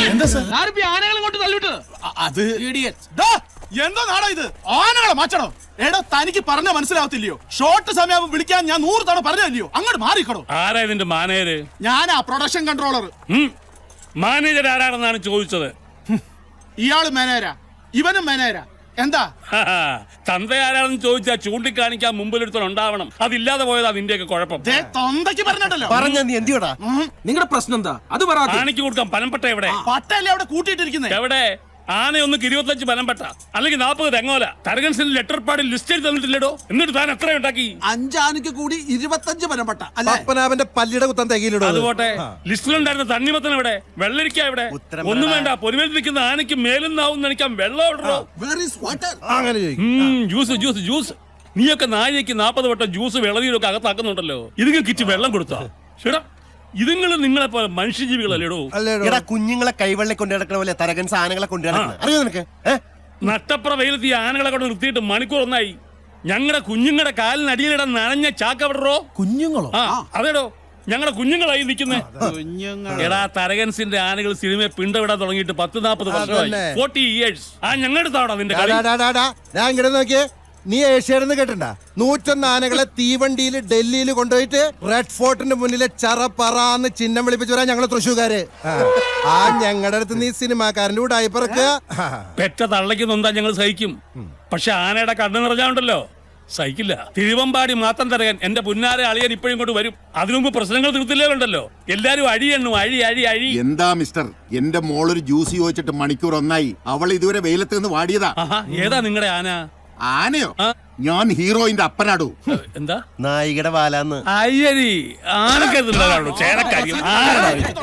എന്താ സാർ ആരിപ്പോ ഈ ആനകളെ കൊണ്ട് തള്ളിവിട്ട് അത് ദാ, എന്തോ നാടോ ഇത് ആനകളെ മാറ്റണോ എടോ തനിക്ക് പറഞ്ഞ മനസ്സിലാവത്തില്ലയോ ഷോർട്ട് സമയം വിളിക്കാൻ ഞാൻ നൂറ് തവണ പറഞ്ഞല്ലോ അങ്ങോട്ട് മാറിക്കടോ ആരാ ഇതിന്റെ മാനേജര് ഞാനാ പ്രൊഡക്ഷൻ കൺട്രോളർ ഉം. മാനേജർ ആരാണെന്നാണ് ചോദിച്ചത് ഇയാള് മേനേരാ ഇവനും മേനേരാ എന്താ ഹാഹാ. തന്ത ആരാണെന്ന് ചോദിച്ചാൽ ചൂണ്ടിക്കാണിക്കാൻ മുമ്പിലെടുത്തോ ഉണ്ടാവണം അതില്ലാതെ പോയതാ നിന്റെയൊക്കെ കുഴപ്പം ദേ തൊന്തയ്ക്ക് പറഞ്ഞിട്ടല്ലോ പറഞ്ഞ നീ എന്തിയോടാ നിങ്ങളുടെ പ്രശ്നം എന്താ അത് പറ ആദ്യം. ആനയ്ക്ക് കൊടുക്കാൻ പനംപെട്ട എവിടെ പട്ടല്ലേ അവിടെ കൂട്ടിയിട്ടിരിക്കുന്നേ എവിടെ ആനയൊന്നും ഇരുപത്തഞ്ച് പനംപെട്ട അല്ലെങ്കിൽ നാൽപ്പത് തെങ്ങോല തരകൻസിന്റെ ലെറ്റർ പാഡിൽ ലിസ്റ്റ് എഴുതി തന്നിട്ടില്ലടോ എന്നിട്ട് താൻ എത്ര ഉണ്ടാക്കി അഞ്ചാനയ്ക്ക് കൂടി ഇരുപത്തഞ്ച് പനമ്പട്ട അല്ലെ പപ്പനാഭന്റെ പല്ലിയുടെ കുത്താൻ തികയിലിടോ അത് പോട്ടെ ലിസ്റ്റിലുണ്ടായിരുന്ന തണ്ണിമത്തൻ എവിടെ വെള്ളരിക്ക എവിടെ ഉത്തരം ഒന്നും പറയടാ. വേണ്ട പൊരുമേൽ നിൽക്കുന്ന ആനയ്ക്ക് മേലും നാവും നനയ്ക്കാൻ വെള്ളം ഇടറോ വേർ ഈസ് വാട്ടർ അങ്ങനെ ചോദിക്കും ഉം, ജ്യൂസ് ജ്യൂസ് ജ്യൂസ് നീയൊക്കെ നായയ്ക്ക് നാൽപ്പത് വട്ടം ജ്യൂസ് വെള്ളനീരൊക്കെ അകത്താക്കുന്നുണ്ടല്ലോ ഇതിങ്ങൾ കിറ്റ് വെള്ളം കൊടുത്താ ചേടാ ഇതുങ്ങൾ നിങ്ങളെ പോലെ മനുഷ്യജീവികളല്ലേടോ അല്ലേടോ എടാ കുഞ്ഞുങ്ങളെ കൈവെള്ളി കൊണ്ടു നടക്കണ പോലെ തരകൻ സാധനങ്ങളെ കൊണ്ടു നടക്കണം അറിയോ നിനക്ക് ഏ? നട്ടപ്ര വെയിലത്ത് ഈ ആനകളെ കൊണ്ട് നിർത്തിയിട്ട് മണിക്കൂർ ഒന്നായി ഞങ്ങളുടെ കുഞ്ഞുങ്ങളുടെ കാലിനടിയിലിടാൻ നനഞ്ഞ ചാക്കവിടറോ കുഞ്ഞുങ്ങളോ ആ അതേടോ ഞങ്ങളുടെ കുഞ്ഞുങ്ങളായി നിൽക്കുന്നേ എടാ തരകൻസിന്റെ ആനകൾ സിനിമയെ പിണ്ടവിടാൻ തുടങ്ങിയിട്ട് പത്ത് നാൽപ്പത് വർഷമായി അതന്നെ. ഫോർട്ടി ഇയേഴ്സ് ആ ഞങ്ങളുടെ താടാ നിന്റെ കളി ഡാ, ഡാ, ഡാ, ഡാ. ഞാൻ ഇങ്ങോട്ട് നോക്കിയേ നീ ഏഷ്യാനെന്ന് കേട്ടിണ്ട നൂറ്റൊന്ന് ആനകളെ തീവണ്ടിയിൽ ഡൽഹിയിൽ കൊണ്ടുപോയിട്ട് റെഡ് ഫോർട്ടിന്റെ മുന്നിലെ ചറ പറന്ന് ചിഹ്നം വിളിപ്പിച്ചു വരാൻ ഞങ്ങള് തൃശ്ശൂക്കാര് ആ. ആ ഞങ്ങളുടെ അടുത്ത് നീ സിനിമാക്കാരന്റെ കൂടെ ആയി പറക്കുക പെറ്റ തള്ളയ്ക്ക് നൊന്താ ഞങ്ങൾ സഹിക്കും പക്ഷെ ആനയുടെ കണ്ണു നിറഞ്ഞാണ്ടല്ലോ സഹിക്കില്ല തിരുവമ്പാടി മാത്രം തരകൻ എന്റെ പുന്നാരെ അളിയൻ ഇപ്പോഴും ഇങ്ങോട്ട് വരും അതിനു മുമ്പ് പ്രശ്നങ്ങൾ തീർത്തില്ലുണ്ടല്ലോ എല്ലാരും അഴി എണ്ണു അഴി അഴി അഴി എന്താ മിസ്റ്റർ എന്റെ മോളൊരു ജ്യൂസ് ചോദിച്ചിട്ട് മണിക്കൂർ ഒന്നായി അവൾ ഇതുവരെ വെയിലത്ത് നിന്ന് വാടിയതാ ആഹാ ഏതാ നിങ്ങളുടെ ആന ആനയോ ആ. ഞാൻ ഹീറോയിന്റെ അപ്പനാടു എന്താ നായികയുടെ വാലാന്ന് അയ്യരി ആനക്കരുതുള്ളതാണോ ചേനക്കാരി ആരാടാ ഇത്?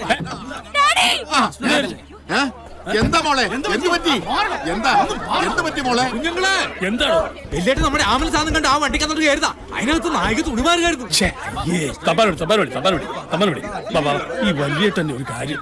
ഏ? എന്താ മോളെ എന്ത് പറ്റി എന്താ എന്ത് പറ്റി മോളെ കുഞ്ഞുങ്ങളെ എന്താണോ വലിയായിട്ട് നമ്മുടെ ആംബുലൻസ് ആണെന്ന് കണ്ട് ആ വണ്ടിക്കകത്തോട്ട് കയറുതാ അതിനകത്ത് നായിക തുണിമാര് കയറുന്നു ഛേ, അയ്യേ. തപാൽ വിളി, തപാൽ വിളി, തപാൽ വിളി, തപാൽ വിളി. വാ, വാ, വാ. ഈ വലിയ തന്നെ ഒരു കാര്യം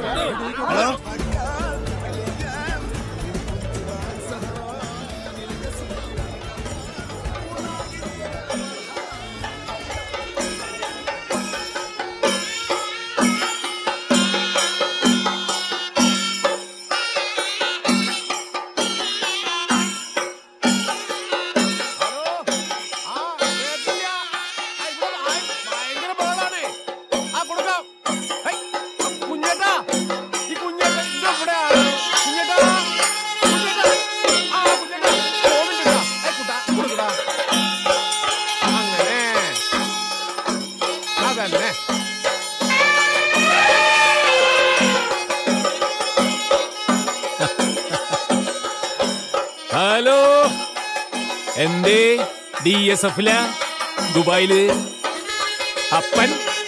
അതന്നെ ഹലോ എന്തേ ഡി എസ് എഫില ദുബായില് അപ്പൻ